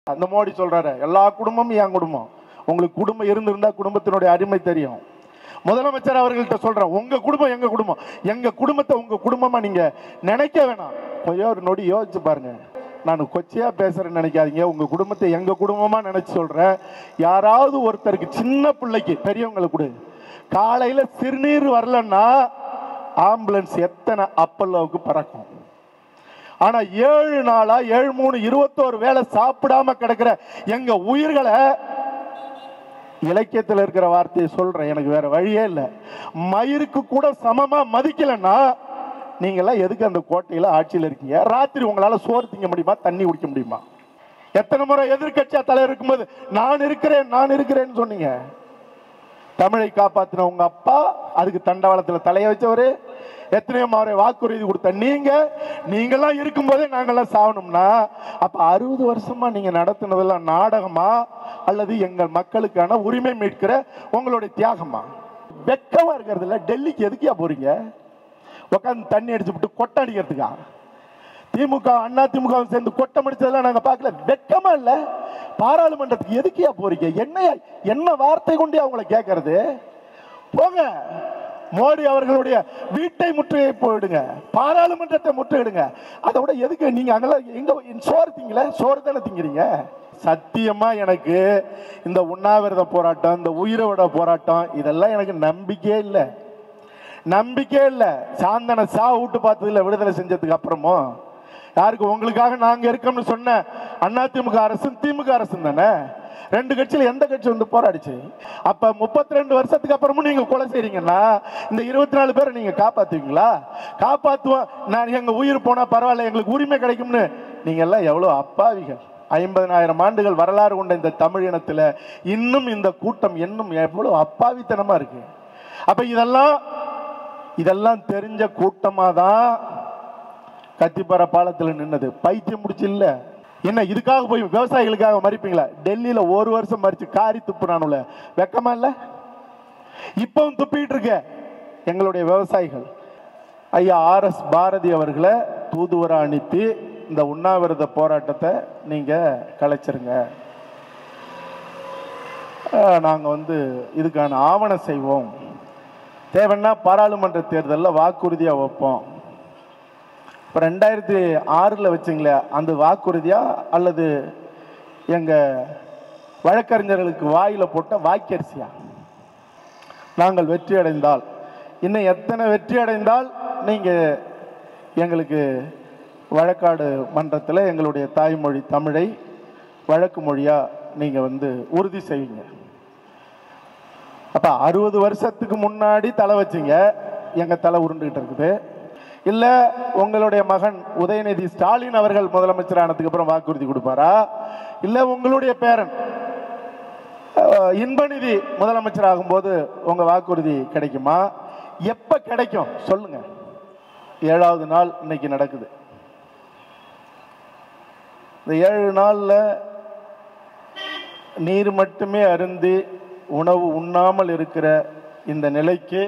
அந்த மோடி சொல்றாரு எல்லா குடும்பமும் என் குடும்பம் உங்களுக்கு குடும்பம் இருந்திருந்தா குடும்பத்தினுடைய அருமை தெரியும் முதலமைச்சர் அவர்கள்ட்ட சொல்றேன் உங்க குடும்பம் எங்க குடும்பம் எங்க குடும்பத்தை உங்க குடும்பமா நீங்க நினைக்க வேணாம் கொஞ்சம் ஒரு நொடி யோசிச்சு பாருங்க நான் கொச்சையா பேசுறேன்னு நினைக்காதீங்க உங்க குடும்பத்தை எங்க குடும்பமா நினைச்சு சொல்றேன் யாராவது ஒருத்தருக்கு சின்ன பிள்ளைக்கு பெரியவங்களுக்கு கொடு காலையில சிறுநீர் வரலன்னா ஆம்புலன்ஸ் எத்தனை அப்பல்லோவுக்கு பறக்கும் ஆனா ஏழு நாளா ஏழு மூணு இருபத்தோரு வேளை சாப்பிடாம கிடக்கிற எங்க உயிர்களை இலக்கியத்தில் இருக்கிற வார்த்தையை சொல்றேன் எனக்கு வேற வழியே இல்லை மயிருக்கு கூட சமமா மதிக்கலைன்னா நீங்களாம் எதுக்கு அந்த கோட்டையில ஆட்சியில் இருக்கீங்க ராத்திரி உங்களால சோறு திங்க முடியுமா தண்ணி குடிக்க முடியுமா எத்தனை முறை எதிர்க்கட்சியா தலைவர் இருக்கும்போது நான் இருக்கிறேன் நான் இருக்கிறேன்னு சொன்னீங்க தமிழை காப்பாத்தின உங்க அப்பா அதுக்கு தண்டவாளத்துல தலைய வச்சவரு எத்தனையோ முறை வாக்குறுதி கொடுத்த நீங்க நீங்கெல்லாம் இருக்கும்போதே நாங்கெல்லாம் சாவணும்னா அப்ப அறுபது வருஷமா நீங்க நடத்தினதெல்லாம் நாடகமா அல்லது எங்கள் மக்களுக்கான உரிமை மீட்கிற உங்களுடைய தியாகமா வெக்கமா இருக்கிறது இல்ல டெல்லிக்கு எதுக்கியா போறீங்க உட்காந்து தண்ணி அடிச்சு விட்டு கொட்டை அடிக்கிறதுக்கா திமுக அண்ணா திமுக வும் சேர்ந்து கொட்டம் அடிச்சதெல்லாம் நாங்க பார்க்கல வெக்கமா இல்ல பாராளுமன்றத்துக்கு எதுக்கியா போறீங்க என்ன என்ன வார்த்தை கொண்டு அவங்கள கேட்கறது போங்க மோடி அவர்களுடைய வீட்டை முற்றுகை போயிடுங்க பாராளுமன்றத்தை முற்றுகிடுங்க அதை விட எதுக்கு நீங்க அங்கெல்லாம் எங்க சோறு திங்கல சோறு தானே திங்கிறீங்க சத்தியமா எனக்கு இந்த உண்ணாவிரத போராட்டம் இந்த உயிரோட போராட்டம் இதெல்லாம் எனக்கு நம்பிக்கையே இல்லை நம்பிக்கையே இல்லை சாந்தனை சா விட்டு பார்த்ததுல விடுதலை செஞ்சதுக்கு அப்புறமும் யாருக்கு உங்களுக்காக நாங்க இருக்கோம்னு சொன்ன அண்ணா திமுக அரசும் திமுக அரசும் தானே ரெண்டு கட்சியில எந்த கட்சி வந்து போராடிச்சு அப்ப முப்பத்தி ரெண்டு வருஷத்துக்கு அப்புறமும் நீங்க கொலை செய்றீங்கன்னா இந்த இருபத்தி நாலு பேரை நீங்க காப்பாத்துவீங்களா காப்பாத்துவோம் நான் எங்க உயிர் போனா பரவாயில்ல எங்களுக்கு உரிமை கிடைக்கும்னு நீங்க எல்லாம் எவ்வளவு அப்பாவிகள் ஐம்பதனாயிரம் ஆண்டுகள் வரலாறு கொண்ட இந்த தமிழ் இனத்துல இன்னும் இந்த கூட்டம் இன்னும் எவ்வளவு அப்பாவித்தனமா இருக்கு அப்ப இதெல்லாம் இதெல்லாம் தெரிஞ்ச கூட்டமா தான் கத்திப்பாறை பாலத்தில் நின்னது பைத்தியம் முடிச்சு இல்ல என்ன இதுக்காக போய் விவசாயிகளுக்காக மறிப்பீங்களா டெல்லியில ஒரு வருஷம் மறிச்சு காரி துப்புனானுல வெக்கமா இல்ல இப்பவும் துப்பிட்டு இருக்க எங்களுடைய விவசாயிகள் ஐயா ஆர் எஸ் பாரதி அவர்களை தூதுவரா அனுப்பி இந்த உண்ணாவிரத போராட்டத்தை நீங்க கலைச்சிருங்க அஹ், நாங்க வந்து இதுக்கான ஆவணம் செய்வோம் தேவைன்னா பாராளுமன்ற தேர்தலில் வாக்குறுதியா வைப்போம் இப்போ ரெண்டாயிரத்தி ஆறில் வச்சிங்களே அந்த வாக்குறுதியா அல்லது எங்கள் வழக்கறிஞர்களுக்கு வாயில் போட்ட வாக்கரிசியா நாங்கள் வெற்றி அடைந்தால் இன்னும் எத்தனை வெற்றி அடைந்தால் நீங்கள் எங்களுக்கு வழக்காடு மன்றத்தில் எங்களுடைய தாய்மொழி தமிழை வழக்கு மொழியாக நீங்கள் வந்து உறுதி செய்வீங்க அப்போ அறுபது வருஷத்துக்கு முன்னாடி தலை வச்சிங்க எங்கள் தலை உருண்டுகிட்டு இருக்குது இல்லை உங்களுடைய மகன் உதயநிதி ஸ்டாலின் அவர்கள் முதலமைச்சர் ஆனதுக்கு அப்புறம் வாக்குறுதி கொடுப்பாரா இல்லை உங்களுடைய பேரன் அஹ், இன்பநிதி முதலமைச்சர் ஆகும்போது உங்க வாக்குறுதி கிடைக்குமா எப்ப கிடைக்கும் சொல்லுங்க ஏழாவது நாள் இன்னைக்கு நடக்குது இந்த ஏழு நாள்ல நீர் மட்டுமே அருந்தி உணவு உண்ணாமல் இருக்கிற இந்த நிலைக்கு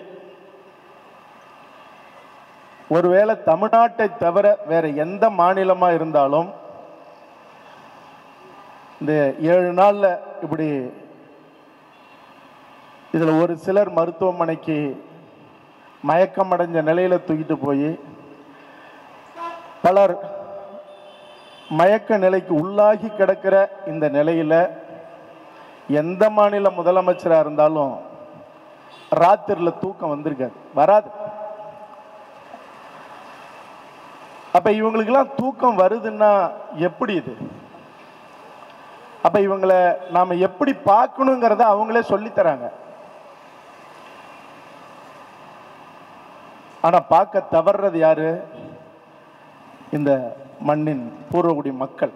ஒருவேளை தமிழ்நாட்டை தவிர வேற எந்த மாநிலமா இருந்தாலும் இந்த ஏழு நாள்ல இப்படி இதுல ஒரு சிலர் மருத்துவமனைக்கு மயக்கம் அடைஞ்ச நிலையில தூக்கிட்டு போய் பலர் மயக்க நிலைக்கு உள்ளாகி கிடக்கிற இந்த நிலையில எந்த மாநில முதலமைச்சரா இருந்தாலும் ராத்திரில தூக்கம் வந்திருக்காது வராது அப்ப இவங்களுக்கெல்லாம் தூக்கம் வருதுன்னா எப்படி இது அப்ப இவங்களை நாம எப்படி பார்க்கணுங்கிறத அவங்களே சொல்லித் தராங்க ஆனா பார்க்க தவறுறது யாரு இந்த மண்ணின் பூர்வகுடி மக்கள்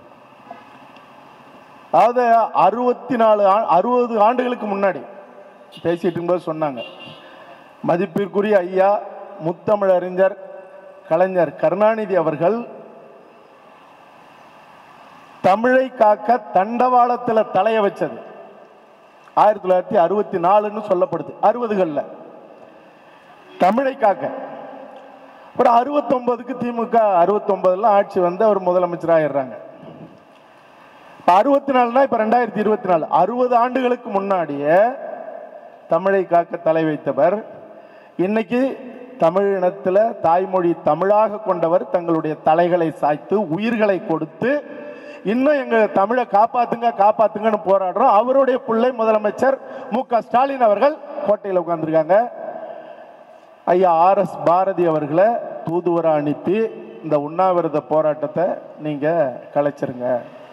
அதாவது அறுபத்தி நாலு அறுபது ஆண்டுகளுக்கு முன்னாடி பேசிட்டு இருக்கும்போது சொன்னாங்க மதிப்பிற்குரிய ஐயா முத்தமிழ் அறிஞர் கலைஞர் கருணாநிதி அவர்கள் தமிழை காக்க தண்டவாளத்துல தலைய வச்சது ஆயிரத்தி தொள்ளாயிரத்தி அறுபத்தி நாலுன்னு சொல்லப்படுது அறுபதுகள்ல தமிழை காக்க ஒரு அறுபத்தொன்பதுக்கு திமுக அறுபத்தொன்பதுல ஆட்சி வந்து அவர் முதலமைச்சர் ஆயிடுறாங்க இப்ப அறுபத்தி நாலுனா இப்ப ரெண்டாயிரத்தி இருபத்தி நாலு அறுபது ஆண்டுகளுக்கு முன்னாடியே தமிழை காக்க தலை வைத்தவர் இன்னைக்கு தமிழ் இனத்துல தாய்மொழி தமிழாக கொண்டவர் தங்களுடைய தலைகளை சாய்த்து உயிர்களை கொடுத்து இன்னும் எங்க தமிழை காப்பாத்துங்க காப்பாத்துங்கன்னு போராடுறோம் அவருடைய பிள்ளை முதலமைச்சர் மு க ஸ்டாலின் அவர்கள் கோட்டையில் உட்கார்ந்திருக்காங்க ஐயா ஆர் எஸ் பாரதி அவர்களை தூதுவரா அனுப்பி இந்த உண்ணாவிரத போராட்டத்தை நீங்க கலைச்சிருங்க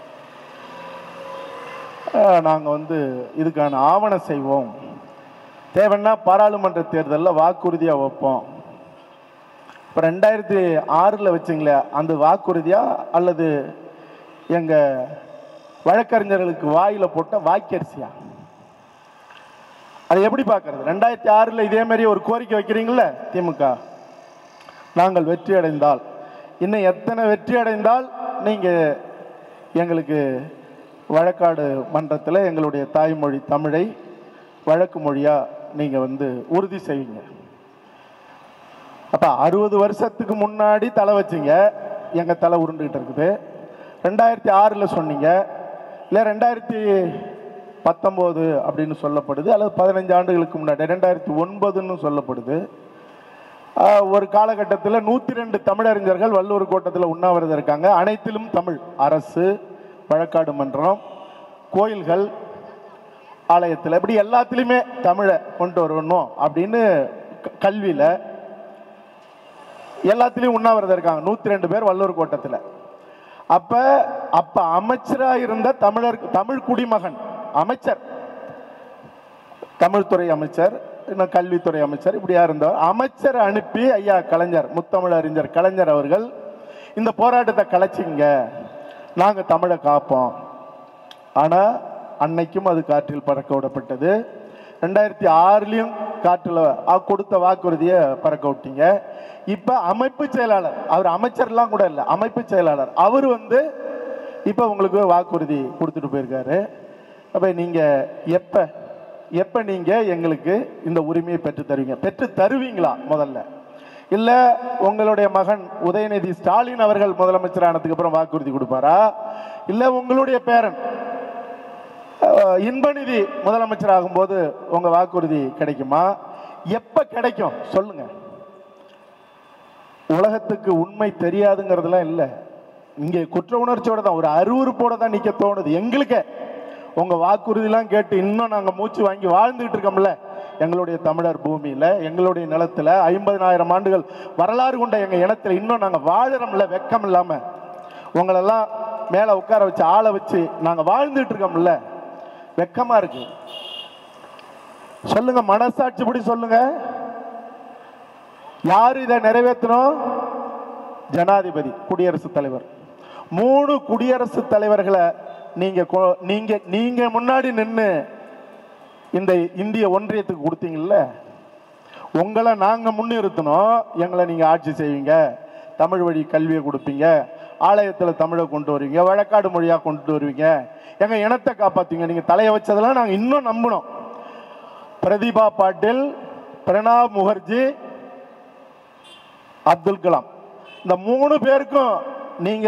அஹ், நாங்க வந்து இதுக்கான ஆவணம் செய்வோம் தேவைன்னா பாராளுமன்ற தேர்தலில் வாக்குறுதியா வைப்போம் இப்போ ரெண்டாயிரத்தி ஆறில் வச்சுங்களே அந்த வாக்குறுதியா அல்லது எங்க வழக்கறிஞர்களுக்கு வாயில போட்ட வாக்கரிசியா அதை எப்படி பார்க்கறது ரெண்டாயிரத்தி ஆறில் இதே மாதிரி ஒரு கோரிக்கை வைக்கிறீங்களே திமுக நாங்கள் வெற்றி அடைந்தால் இன்னும் எத்தனை வெற்றி அடைந்தால் நீங்கள் எங்களுக்கு வழக்காடு மன்றத்தில் எங்களுடைய தாய்மொழி தமிழை வழக்கு மொழியாக நீங்கள் வந்து உறுதி செய்வீங்க அப்போ அறுபது வருஷத்துக்கு முன்னாடி தலை வச்சிங்க எங்கள் தலை உருண்டுகிட்டு இருக்குது ரெண்டாயிரத்தி ஆறில் சொன்னீங்க இல்லை ரெண்டாயிரத்தி பத்தொம்போது அப்படின்னு சொல்லப்படுது அல்லது பதினஞ்சு ஆண்டுகளுக்கு முன்னாடி ரெண்டாயிரத்தி ஒன்பதுன்னு சொல்லப்படுது ஆஹ், ஒரு காலகட்டத்தில் நூற்றி ரெண்டு தமிழறிஞர்கள் வள்ளுவர் கோட்டத்தில் உண்ணாவிரதம் இருக்காங்க அனைத்திலும் தமிழ் அரசு வழக்காடு மன்றம் கோயில்கள் ஆலயத்தில் இப்படி எல்லாத்துலேயுமே தமிழை கொண்டு வரணும் அப்படின்னு க- கல்வியில எல்லாத்துலேயும் உண்ணாவிரதம் இருக்காங்க நூற்றி ரெண்டு பேர் வள்ளுவர் கோட்டத்தில் அப்ப அப்ப அமைச்சரா இருந்த தமிழர் தமிழ் குடிமகன் அமைச்சர் தமிழ்துறை அமைச்சர் இன்னும் கல்வித்துறை அமைச்சர் இப்படியா இருந்தவர் அமைச்சர் அனுப்பி ஐயா கலைஞர் முத்தமிழ் அறிஞர் கலைஞர் அவர்கள் இந்த போராட்டத்தை கலைச்சிங்க நாங்க தமிழை காப்போம் ஆனா அன்னைக்கும் அது காற்றில் பறக்க விடப்பட்டது ரெண்டாயிரத்தி ஆறுலயும் காற்றுல அ- கொடுத்த வாக்குறுதியை பறக்க விட்டீங்க இப்ப அமைப்பு செயலாளர் அவர் அமைச்சர்லாம் கூட இல்லை அமைப்பு செயலாளர் அவர் வந்து இப்ப உங்களுக்கு வாக்குறுதி கொடுத்துட்டு போயிருக்காரு அப்ப நீங்க எப்ப எப்ப நீங்க எங்களுக்கு இந்த உரிமையை பெற்று தருவீங்க பெற்று தருவீங்களா முதல்ல இல்ல உங்களுடைய மகன் உதயநிதி ஸ்டாலின் அவர்கள் முதலமைச்சர் ஆனதுக்கு அப்புறம் வாக்குறுதி கொடுப்பாரா இல்ல உங்களுடைய பேரன் அஹ், இன்பநிதி முதலமைச்சர் ஆகும்போது உங்க வாக்குறுதி கிடைக்குமா எப்ப கிடைக்கும் சொல்லுங்க உலகத்துக்கு உண்மை தெரியாதுங்கிறதுலாம் இல்லை இங்கே குற்ற உணர்ச்சியோட தான் ஒரு அருவருப்போட தான் நிக்க தோணுது எங்களுக்கு உங்க வாக்குறுதிலாம் கேட்டு இன்னும் நாங்க மூச்சு வாங்கி வாழ்ந்துகிட்டு இருக்கோம்ல எங்களுடைய தமிழர் பூமியில எங்களுடைய நிலத்துல ஐம்பதனாயிரம் ஆண்டுகள் வரலாறு கொண்ட எங்க இனத்துல இன்னும் நாங்க வாழறோம்ல வெக்கம் இல்லாம உங்களெல்லாம் மேல உட்கார வச்சு ஆளை வச்சு நாங்க வாழ்ந்துட்டு இருக்கோம்ல வெக்கமா இருக்கு சொல்லுங்க மனசாட்சிப்படி சொல்லுங்க யார் இதை நிறைவேற்றணும் ஜனாதிபதி குடியரசுத் தலைவர் மூணு குடியரசுத் தலைவர்களை நீங்க கொ- நீங்க நீங்க முன்னாடி நின்று இந்த இந்திய ஒன்றியத்துக்கு கொடுத்தீங்கல்ல உங்களை நாங்க முன்னிறுத்தணும் எங்களை நீங்க ஆட்சி செய்வீங்க தமிழ் வழி கல்வியை கொடுப்பீங்க ஆலயத்துல தமிழை கொண்டு வருவீங்க வழக்காடு மொழியா கொண்டு வருவீங்க எங்க இனத்தை காப்பாத்துவீங்க நீங்க தலையை வச்சதெல்லாம் நாங்க இன்னும் நம்பணும் பிரதிபா பாட்டில் பிரணாப் முகர்ஜி அப்துல் கலாம் இந்த மூணு பேருக்கும் நீங்க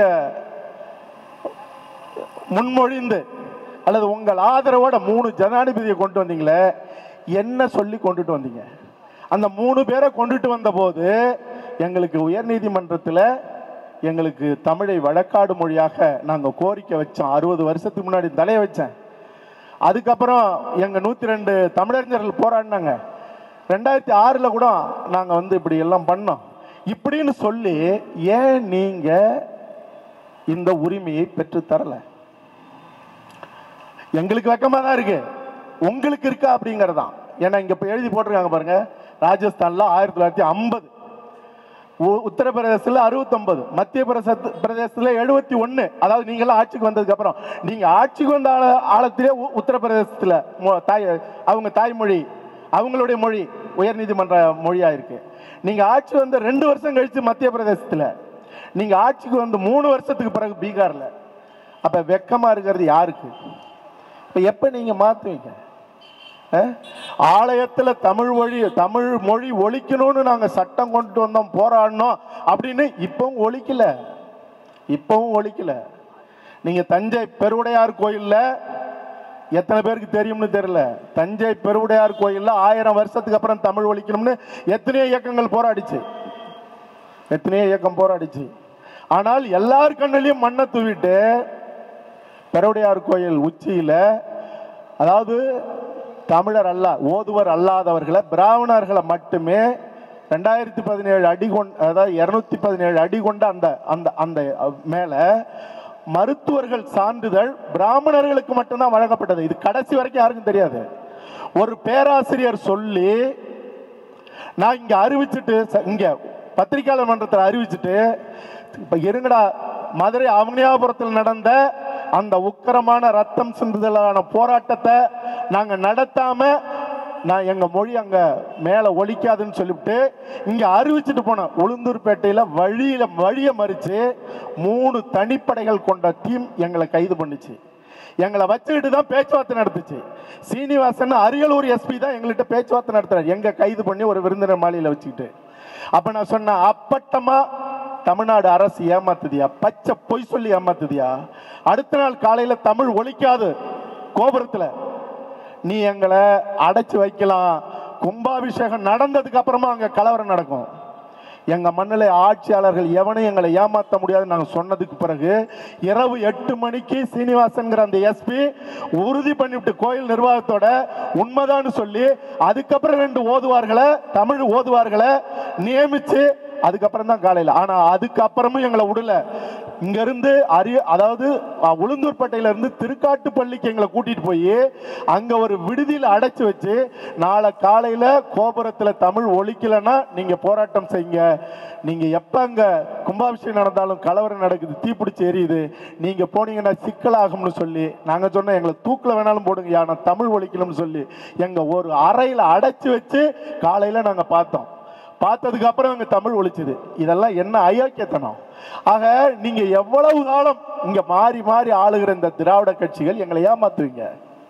முன்மொழிந்து அல்லது உங்கள் ஆதரவோட மூணு ஜனாதிபதியை கொண்டு வந்தீங்களே என்ன சொல்லி கொண்டுட்டு வந்தீங்க அந்த மூணு பேரை கொண்டுட்டு வந்த போது எங்களுக்கு உயர்நீதிமன்றத்தில் எங்களுக்கு தமிழை வழக்காடு மொழியாக நாங்கள் கோரிக்கை வச்சோம் அறுபது வருஷத்துக்கு முன்னாடி தலைய வச்சேன் அதுக்கப்புறம் எங்க நூத்தி ரெண்டு தமிழறிஞர்கள் போராடினாங்க ரெண்டாயிரத்தி ஆறுல கூட நாங்க வந்து இப்படி எல்லாம் பண்ணோம் இப்படின்னு சொல்லி ஏன் நீங்க இந்த உரிமையை பெற்று தரல எங்களுக்கு வெக்கமா தான் இருக்கு உங்களுக்கு இருக்கா அப்படிங்கறதுதான் ஏன்னா இங்க இப்ப எழுதி போட்டிருக்காங்க பாருங்க ராஜஸ்தான்ல ஆயிரத்தி தொள்ளாயிரத்தி ஐம்பது உத்தரப்பிரதேசத்துல அறுபத்தொன்பது மத்திய பிரதேச- பிரதேசத்துல எழுபத்தி ஒண்ணு அதாவது நீங்களாம் ஆட்சிக்கு வந்ததுக்கு அப்புறம் நீங்க ஆட்சிக்கு வந்த ஆள ஆழத்திலே உ- உத்தரப்பிரதேசத்துல மொ- தாய் அவங்க தாய்மொழி அவங்களுடைய மொழி உயர்நீதிமன்ற மொழியா இருக்கு நீங்க ஆட்சி வந்த ரெண்டு வருஷம் கழிச்சு மத்திய பிரதேசத்துல நீங்க ஆட்சிக்கு வந்து மூணு வருஷத்துக்கு பிறகு பீகார்ல அப்ப வெக்கமா இருக்கிறது யாருக்கு இப்ப எப்ப நீங்க மாத்துவீங்க அஹ்? ஆலயத்துல தமிழ் மொழி தமிழ் மொழி ஒழிக்கணும்னு நாங்க சட்டம் கொண்டு வந்தோம் போராடினோம் அப்படின்னு இப்பவும் ஒழிக்கல இப்பவும் ஒழிக்கல நீங்க தஞ்சை பெருவுடையார் கோயில்ல எத்தனை பேருக்கு தெரியும்னு தெரியல தஞ்சை பெருவுடையார் கோயில்ல ஆயிரம் வருஷத்துக்கு அப்புறம் தமிழ் ஒழிக்கணும்னு எத்தனையோ இயக்கங்கள் போராடிச்சு எத்தனையோ இயக்கம் போராடிச்சு ஆனால் எல்லார் கண்ணிலையும் மண்ணை தூவிட்டு பெருவுடையார் கோயில் உச்சியில அதாவது தமிழர் அல்ல ஓதுவர் அல்லாதவர்களை பிராமணர்களை மட்டுமே ரெண்டாயிரத்தி பதினேழு அடி கொண்ட அதாவது இருநூத்தி பதினேழு அடி கொண்ட அந்த அந்த அந்த மேல மருத்துவர்கள் சான்றிதழ் பிராமணர்களுக்கு மட்டும்தான் வழங்கப்பட்டது இது கடைசி வரைக்கும் யாருக்கும் தெரியாது ஒரு பேராசிரியர் சொல்லி நான் இங்க அறிவிச்சிட்டு ச- இங்க பத்திரிகையாளர் மன்றத்தில் அறிவிச்சிட்டு இப்ப இருங்கடா மதுரை அவனியாபுரத்தில் நடந்த அந்த உக்கிரமான ரத்தம் சிந்துதலான போராட்டத்தை நாங்க நடத்தாம நான் எங்க மொழி அங்க மேல ஒலிக்காதுன்னு சொல்லிவிட்டு இங்க அறிவிச்சிட்டு போனேன் உளுந்தூர்பேட்டையில வழியில வழிய மறிச்சு மூணு தனிப்படைகள் கொண்ட டீம் எங்களை கைது பண்ணுச்சு எங்களை வச்சுக்கிட்டு தான் பேச்சுவார்த்தை நடத்துச்சு சீனிவாசன் அரியலூர் எஸ்பி தான் எங்கள்கிட்ட பேச்சுவார்த்தை நடத்துறாரு எங்க கைது பண்ணி ஒரு விருந்தினர் மாளிகையில் வச்சுக்கிட்டு அப்ப நான் சொன்னேன் அப்பட்டமா தமிழ்நாடு அரசு ஏமாத்துதியா பச்சை பொய் சொல்லி ஏமாத்துதியா அடுத்த நாள் காலையில தமிழ் ஒலிக்காது கோபுரத்துல நீ எங்களை அடைச்சு வைக்கலாம் கும்பாபிஷேகம் நடந்ததுக்கு அப்புறமா அங்க கலவரம் நடக்கும் எங்க மண்ணில் ஆட்சியாளர்கள் எவனையும் எங்களை ஏமாத்த முடியாதுன்னு நாங்க சொன்னதுக்கு பிறகு இரவு எட்டு மணிக்கு சீனிவாசன்கிற அந்த எஸ்பி உறுதி பண்ணிவிட்டு கோயில் நிர்வாகத்தோட உண்மைதான்னு சொல்லி அதுக்கப்புறம் ரெண்டு ஓதுவார்களை தமிழ் ஓதுவார்களை நியமிச்சு அதுக்கப்புறம் தான் காலையில் ஆனா அதுக்கப்புறமும் எங்களை விடல இங்க இருந்து அரிய அதாவது அஹ், உளுந்தூர்பேட்டையில இருந்து திருக்காட்டுப்பள்ளிக்கு எங்களை கூட்டிட்டு போய் அங்க ஒரு விடுதியில அடைச்சு வச்சு நாளை காலையில கோபுரத்துல தமிழ் ஒழிக்கலைன்னா நீங்க போராட்டம் செய்யுங்க நீங்க எப்ப அங்க கும்பாபிஷேகம் நடந்தாலும் கலவரம் நடக்குது தீப்பிடிச்சு எரியுது நீங்க போனீங்கன்னா சிக்கலாகும்னு சொல்லி நாங்க சொன்னோம் எங்களை தூக்கில் வேணாலும் போடுங்க ஆனா தமிழ் ஒழிக்கணும்னு சொல்லி எங்க ஒரு அறையில அடைச்சு வச்சு காலையில நாங்க பார்த்தோம் பார்த்ததுக்கு அப்புறம் அங்க தமிழ் ஒழிச்சுது இதெல்லாம் என்ன அயோக்கியத்தனம் ஆக நீங்க எவ்வளவு காலம் இங்க மாறி மாறி ஆளுகிற இந்த திராவிட கட்சிகள் எங்களை ஏமாத்துவீங்க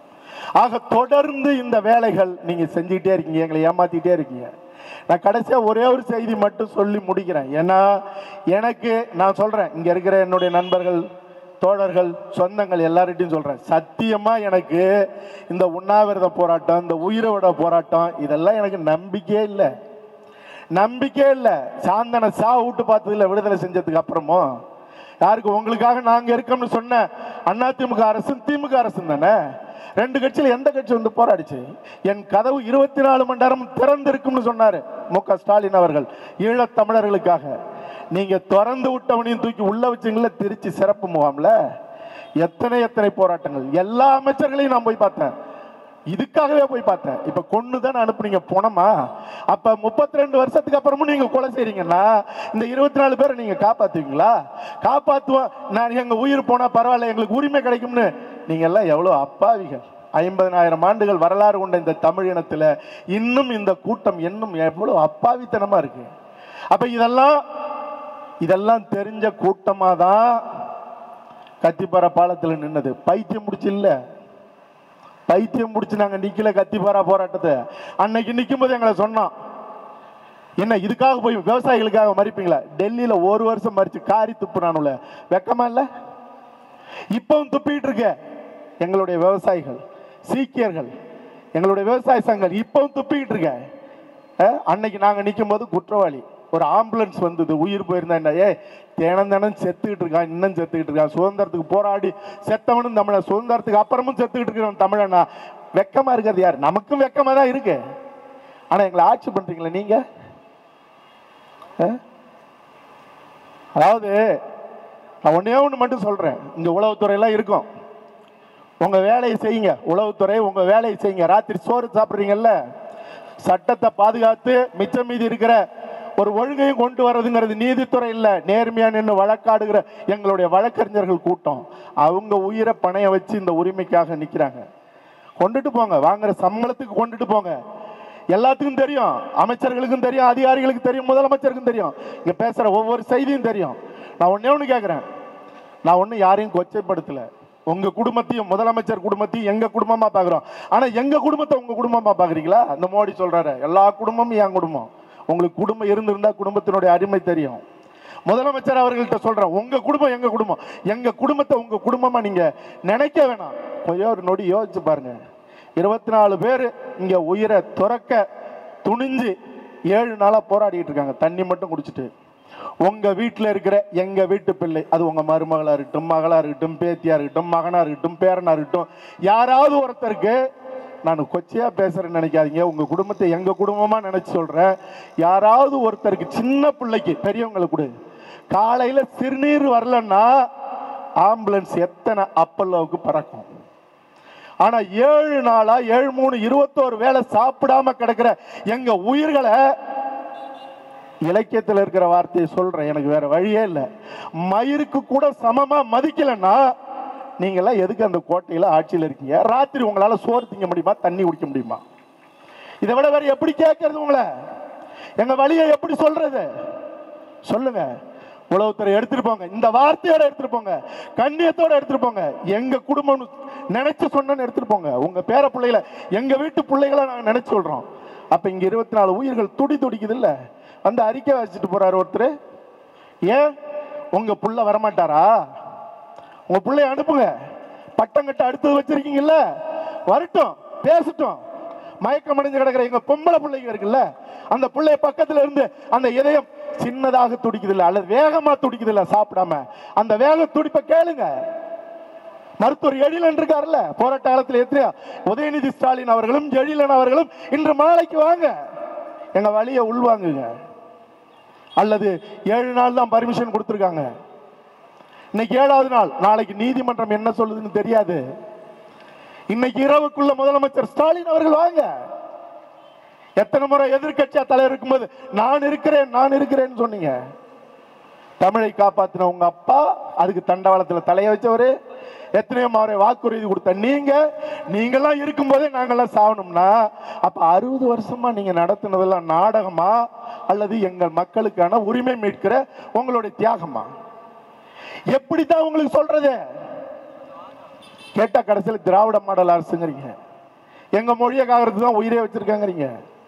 ஆக தொடர்ந்து இந்த வேலைகள் நீங்க செஞ்சுக்கிட்டே இருக்கீங்க எங்களை ஏமாத்திட்டே இருக்கீங்க நான் கடைசியா ஒரே ஒரு செய்தி மட்டும் சொல்லி முடிக்கிறேன் ஏன்னா எனக்கு நான் சொல்றேன் இங்க இருக்கிற என்னுடைய நண்பர்கள் தோழர்கள் சொந்தங்கள் எல்லார்கிட்டையும் சொல்றேன் சத்தியமா எனக்கு இந்த உண்ணாவிரத போராட்டம் இந்த உயிரோட போராட்டம் இதெல்லாம் எனக்கு நம்பிக்கையே இல்லை நம்பிக்கை இல்லை சாந்தனை சா விட்டு பார்த்ததுல விடுதலை செஞ்சதுக்கு அப்புறமும் யாருக்கு உங்களுக்காக நாங்க இருக்கோம்னு சொன்ன அண்ணா திமுக அரசும் திமுக அரசும் தானே ரெண்டு கட்சியில எந்த கட்சி வந்து போராடிச்சு என் கதவு இருபத்தி நாலு மணி நேரம் திறந்து இருக்கும்னு சொன்னாரு மு க ஸ்டாலின் அவர்கள் ஈழத் தமிழர்களுக்காக நீங்க திறந்து விட்டவனையும் தூக்கி உள்ள வச்சீங்கள திருச்சி சிறப்பு முகாம்ல எத்தனை எத்தனை போராட்டங்கள் எல்லா அமைச்சர்களையும் நான் போய் பார்த்தேன் இதுக்காகவே போய் பார்த்தேன் இப்ப கொண்டு தான் அனுப்புனீங்க போனமா அப்ப முப்பத்தி ரெண்டு வருஷத்துக்கு அப்புறமும் நீங்க கொலை செய்றீங்கன்னா இந்த இருபத்தி நாலு பேரை நீங்க காப்பாத்துவீங்களா காப்பாத்துவோம் நான் எங்க உயிர் போனா பரவாயில்ல எங்களுக்கு உரிமை கிடைக்கும்னு நீங்க எல்லாம் எவ்வளவு அப்பாவிகள் ஐம்பதனாயிரம் ஆண்டுகள் வரலாறு கொண்ட இந்த தமிழ் இனத்துல இன்னும் இந்த கூட்டம் இன்னும் எவ்வளவு அப்பாவித்தனமா இருக்கு அப்ப இதெல்லாம் இதெல்லாம் தெரிஞ்ச கூட்டமா தான் கத்திப்பாறை பாலத்துல நின்னது பைத்தியம் முடிச்சு இல்லை பைத்தியம் முடிச்சு நாங்க நிக்கல கத்திப்பாரா போராட்டத்தை அன்னைக்கு நிக்கும் போது எங்களை சொன்னோம் என்ன இதுக்காக போய் விவசாயிகளுக்காக மறிப்பீங்களா டெல்லியில ஒரு வருஷம் மறிச்சு காரி துப்புனானுல வெக்கமா இல்ல இப்பவும் துப்பிட்டு இருக்க எங்களுடைய விவசாயிகள் சீக்கியர்கள் எங்களுடைய விவசாய சங்கம் இப்பவும் துப்பிக்கிட்டு இருக்க அஹ், அன்னைக்கு நாங்க நிக்கும் போது குற்றவாளி ஒரு ஆம்புலன்ஸ் வந்தது உயிர் போயிருந்தா என்ன ஏ தினம் தினம் செத்துக்கிட்டு இருக்கான் இன்னும் செத்துக்கிட்டு இருக்கான் சுதந்திரத்துக்கு போராடி செத்தவனும் தமிழன் சுதந்திரத்துக்கு அப்புறமும் செத்துக்கிட்டு இருக்கிறவன் தமிழனா வெக்கமா இருக்கிறது யார் நமக்கும் வெக்கமா தான் இருக்கு ஆனா எங்களை ஆட்சி பண்றீங்களா நீங்க அஹ்? அதாவது நான் ஒன்னே ஒன்று மட்டும் சொல்றேன் இங்க உளவுத்துறையெல்லாம் இருக்கும் உங்க வேலையை செய்யுங்க உளவுத்துறை உங்க வேலையை செய்யுங்க ராத்திரி சோறு சாப்பிட்றீங்கல்ல சட்டத்தை பாதுகாத்து மிச்சம் மீதி இருக்கிற ஒரு ஒழுங்கையும் கொண்டு வர்றதுங்கிறது நீதித்துறை இல்ல நேர்மையா நின்று வழக்காடுகிற எங்களுடைய வழக்கறிஞர்கள் கூட்டம் அவங்க உயிரை பணைய வச்சு இந்த உரிமைக்காக நிக்கிறாங்க கொண்டுட்டு போங்க வாங்குற சம்பளத்துக்கு கொண்டுட்டு போங்க எல்லாத்துக்கும் தெரியும் அமைச்சர்களுக்கும் தெரியும் அதிகாரிகளுக்கு தெரியும் முதலமைச்சருக்கும் தெரியும் இங்க பேசுற ஒவ்வொரு செய்தியும் தெரியும் நான் ஒண்ணே ஒண்ணு கேட்கிறேன் நான் ஒன்றும் யாரையும் கொச்சைப்படுத்தல உங்க குடும்பத்தையும் முதலமைச்சர் குடும்பத்தையும் எங்க குடும்பமா பாக்குறோம் ஆனா எங்க குடும்பத்தை உங்க குடும்பமா பாக்குறீங்களா இந்த மோடி சொல்றாரு எல்லா குடும்பமும் என் குடும்பம் உங்களுக்கு குடும்பம் இருந்திருந்தா குடும்பத்தினுடைய அருமை தெரியும் முதலமைச்சர் அவர்கள்ட்ட சொல்றேன் உங்க குடும்பம் எங்க குடும்பம் எங்க குடும்பத்தை உங்க குடும்பமா நீங்க நினைக்க வேணாம் கொஞ்சம் ஒரு நொடி யோசிச்சு பாருங்க இருபத்தி நாலு பேர் இங்க உயிரை துறக்க துணிஞ்சு ஏழு நாளா போராடிட்டு இருக்காங்க தண்ணி மட்டும் குடிச்சிட்டு உங்க வீட்டில் இருக்கிற எங்க வீட்டு பிள்ளை அது உங்க மருமகளா இருக்கட்டும் மகளா இருக்கட்டும் பேத்தியா இருக்கட்டும் மகனா இருக்கட்டும் பேரனா இருக்கட்டும் யாராவது ஒருத்தருக்கு நான் கொச்சையா பேசுறேன்னு நினைக்காதீங்க உங்க குடும்பத்தை எங்க குடும்பமா நினைச்சு சொல்றேன் யாராவது ஒருத்தருக்கு சின்ன பிள்ளைக்கு பெரியவங்களுக்கு கொடு காலையில சிறுநீர் வரலன்னா ஆம்புலன்ஸ் எத்தனை அப்பல்லோவுக்கு பறக்கும் ஆனா ஏழு நாளா ஏழு மூணு இருபத்தோரு வேளை சாப்பிடாம கிடக்கிற எங்க உயிர்களை இலக்கியத்தில் இருக்கிற வார்த்தையை சொல்றேன் எனக்கு வேற வழியே இல்லை மயிருக்கு கூட சமமா மதிக்கலைன்னா நீங்களாம் எதுக்கு அந்த கோட்டையில ஆட்சியில் இருக்கீங்க ராத்திரி உங்களால சோறு திங்க முடியுமா தண்ணி குடிக்க முடியுமா இதை விட வேற எப்படி கேட்கறது உங்களை எங்க வழியை எப்படி சொல்றது சொல்லுங்க உளவுத்துறை எடுத்துட்டு போங்க இந்த வார்த்தையோட எடுத்துட்டு போங்க கண்ணியத்தோட எடுத்துட்டு போங்க எங்க குடும்பம் நினைச்சு சொன்னு எடுத்துட்டு போங்க உங்க பேர பிள்ளைகளை எங்க வீட்டு பிள்ளைகளை நாங்க நினைச்சு சொல்றோம் அப்ப இங்க இருபத்தி நாலு உயிர்கள் துடி துடிக்குது இல்ல வந்து அறிக்கை வச்சுட்டு போறாரு ஒருத்தர் ஏன் உங்க புள்ள வரமாட்டாரா உங்க பிள்ளைய அனுப்புங்க பட்டம் கட்ட அடுத்தது வச்சிருக்கீங்கல்ல வரட்டும் பேசட்டும் மயக்கம் அடைஞ்சு கிடக்கிற எங்க பொம்பளை பிள்ளைங்க இருக்குல்ல அந்த பிள்ளைய பக்கத்துல இருந்து அந்த இதயம் சின்னதாக துடிக்குது இல்ல அல்லது வேகமா துடிக்குது இல்ல சாப்பிடாம அந்த வேக துடிப்பை கேளுங்க மருத்துவர் எழிலன் இருக்காருல்ல போராட்ட காலத்தில் எத்தனையோ உதயநிதி ஸ்டாலின் அவர்களும் எழிலன் அவர்களும் இன்று மாலைக்கு வாங்க எங்க வழியை உள்வாங்குங்க அல்லது ஏழு நாள் தான் பர்மிஷன் கொடுத்துருக்காங்க இன்னைக்கு ஏழாவது நாள் நாளைக்கு நீதிமன்றம் என்ன சொல்லுதுன்னு தெரியாது இன்னைக்கு இரவுக்குள்ள முதலமைச்சர் ஸ்டாலின் அவர்கள் வாங்க எத்தனை முறை எதிர்க்கட்சியா தலைவர் இருக்கும்போது நான் இருக்கிறேன் நான் இருக்கிறேன்னு சொன்னீங்க தமிழை காப்பாத்தின உங்க அப்பா அதுக்கு தண்டவாளத்துல தலைய வச்சவரு எத்தனையோ முறை வாக்குறுதி கொடுத்த நீங்க நீங்கெல்லாம் இருக்கும்போதே நாங்கெல்லாம் சாவணும்னா அப்ப அறுபது வருஷமா நீங்க நடத்தினதெல்லாம் நாடகமா அல்லது எங்கள் மக்களுக்கான உரிமை மீட்கிற உங்களுடைய தியாகமா எப்படித்தான் உங்களுக்கு சொல்றது கேட்டா கடைசியில் திராவிட மாடல் அரசுங்கிறீங்க எங்க மொழியை காக்கிறதுக்கு தான் உயிரே வச்சிருக்காங்கிறீங்க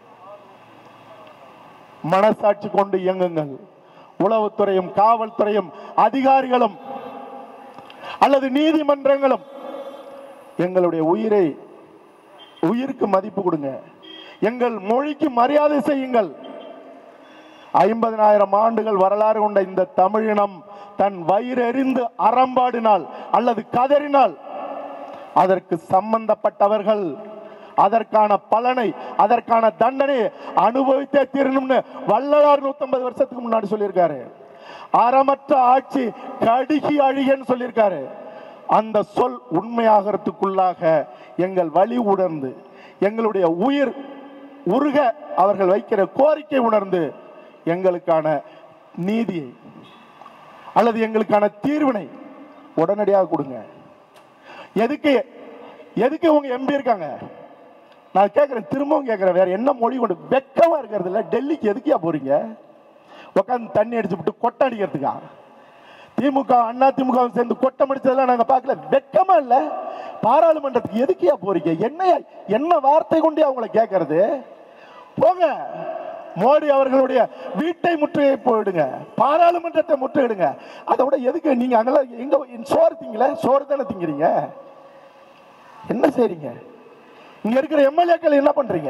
மனசாட்சி கொண்டு இயங்குங்கள் உளவுத்துறையும் காவல்துறையும் அதிகாரிகளும் அல்லது நீதிமன்றங்களும் எங்களுடைய உயிரை உயிருக்கு மதிப்பு கொடுங்க எங்கள் மொழிக்கு மரியாதை செய்யுங்கள் ஐம்பதனாயிரம் ஆண்டுகள் வரலாறு கொண்ட இந்த தமிழினம் தன் வயிறெறிந்து அறம்பாடினால் அல்லது கதறினால் அதற்கு சம்பந்தப்பட்டவர்கள் அதற்கான பலனை அதற்கான தண்டனை அனுபவித்தே தீரணும்னு வள்ளலார் நூத்தம்பது வருஷத்துக்கு முன்னாடி சொல்லியிருக்காரு அறமற்ற ஆட்சி கடுகி அழிகன்னு சொல்லியிருக்காரு அந்த சொல் உண்மையாகிறதுக்குள்ளாக எங்கள் வழி உணர்ந்து எங்களுடைய உயிர் உருக அவர்கள் வைக்கிற கோரிக்கை உணர்ந்து எங்களுக்கான நீதியை அல்லது எங்களுக்கான தீர்வினை உடனடியாக கொடுங்க எதுக்கு எதுக்கு உங்க எம்பி இருக்காங்க நான் கேட்கிறேன் திரும்பவும் கேட்கிறேன் வேற என்ன மொழி கொண்டு வெக்கமா இருக்கிறது இல்ல டெல்லிக்கு எதுக்கியா போறீங்க உட்காந்து தண்ணி அடிச்சு விட்டு கொட்டை அடிக்கிறதுக்கா திமுக அண்ணா திமுக சேர்ந்து கொட்டம் அடிச்சதெல்லாம் நாங்க பார்க்கல வெக்கமா இல்ல பாராளுமன்றத்துக்கு எதுக்கியா போறீங்க என்ன என்ன வார்த்தை கொண்டு அவங்கள கேட்கறது போங்க மோடி அவர்களுடைய வீட்டை முற்றுகை போயிடுங்க பாராளுமன்றத்தை முற்றுகிடுங்க அதை விட எதுக்கு நீங்க அங்கெல்லாம் எங்க சோறு திங்கல சோறு தானே திங்கிறீங்க என்ன செய்றீங்க இங்க இருக்கிற எம்எல்ஏக்கள் என்ன பண்றீங்க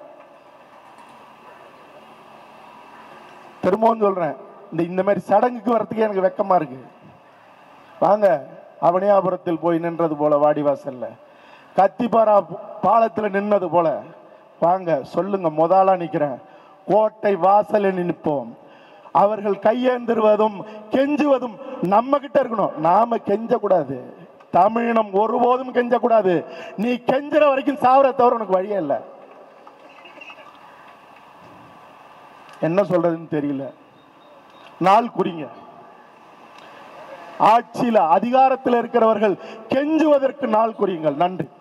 திரும்பவும் சொல்றேன் இந்த இந்த மாதிரி சடங்குக்கு வரதுக்கே எனக்கு வெக்கமா இருக்கு வாங்க அவனியாபுரத்தில் போய் நின்றது போல வாடிவாசல்ல கத்திப்பாரா பாலத்துல நின்னது போல வாங்க சொல்லுங்க முதலா நிக்கிறேன் கோட்டை வாசலில் நிற்போம் அவர்கள் கையேந்திருவதும் கெஞ்சுவதும் நம்ம கிட்ட இருக்கணும் நாம கெஞ்ச கூடாது தமிழினம் ஒருபோதும் கெஞ்ச கூடாது நீ கெஞ்சுற வரைக்கும் சாவர தவிர உனக்கு வழியே இல்லை என்ன சொல்றதுன்னு தெரியல நாள் குறிங்க ஆட்சியில அதிகாரத்தில் இருக்கிறவர்கள் கெஞ்சுவதற்கு நாள் குறியுங்கள் நன்றி